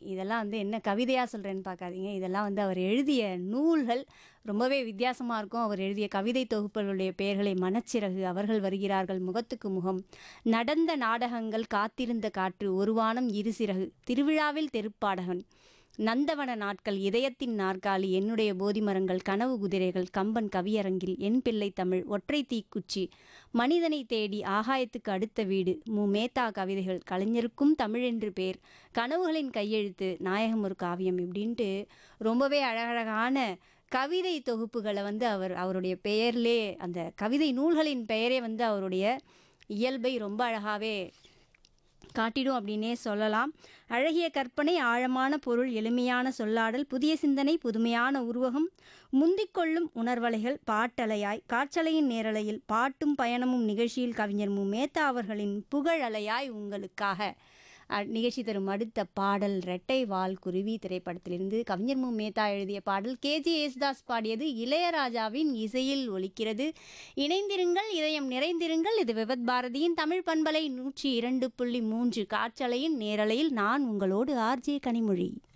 இதெல்லாம் வந்து என்ன கவிதையாக சொல்கிறேன்னு பார்க்காதீங்க இதெல்லாம் வந்து அவர் எழுதிய நூல்கள் ரொம்பவே வித்தியாசமாக இருக்கும் அவர் எழுதிய கவிதை தொகுப்புகளுடைய பெயர்களை மனச்சிறகு அவர்கள் வருகிறார்கள் முகத்துக்கு முகம் நடந்த நாடகங்கள் காத்திருந்த காற்று ஒருவானம் இருசிறகு திருவிழாவில் தெருப்பாடகன் நந்தவன நாட்கள் இதயத்தின் நாற்காலி என்னுடைய போதி மரங்கள் கனவு குதிரைகள் கம்பன் கவியரங்கில் என் பிள்ளை தமிழ் ஒற்றை தீக்குச்சி மனிதனை தேடி ஆகாயத்துக்கு அடுத்த வீடு மு மேத்தா கவிதைகள் கலைஞருக்கும் தமிழ் என்று பேர் கனவுகளின் கையெழுத்து நாயகம் ஒரு காவியம் இப்படின்ட்டு ரொம்பவே அழகழகான கவிதை தொகுப்புகளை வந்து அவர் அவருடைய பெயர்லே அந்த கவிதை நூல்களின் பெயரே வந்து அவருடைய இயல்பை ரொம்ப அழகாகவே காட்டிடும் அப்படின்னே சொல்லலாம் அழகிய கற்பனை ஆழமான பொருள் எளிமையான சொல்லாடல் புதிய சிந்தனை புதுமையான உருவகம் முந்திக்கொள்ளும் உணர்வலைகள் பாட்டலையாய் காற்றலையின் நேரலையில் பாட்டும் பயணமும் நிகழ்ச்சியில் கவிஞர் மு மேத்தா அவர்களின் புகழலையாய் உங்களுக்காக அ- நிகழ்ச்சி தரும் அடுத்த பாடல் ரெட்டை வால் குருவி திரைப்படத்திலிருந்து கவிஞர் மு மேத்தா எழுதிய பாடல் கேஜி யேசுதாஸ் பாடியது இளையராஜாவின் இசையில் ஒலிக்கிறது இணைந்திருங்கள் இதயம் நிறைந்திருங்கள் இது விவத் பாரதியின் தமிழ் பண்பலை நூற்றி இரண்டு புள்ளி மூன்று காற்றலையின் நேரலையில் நான் உங்களோடு ஆர்ஜே கனிமொழி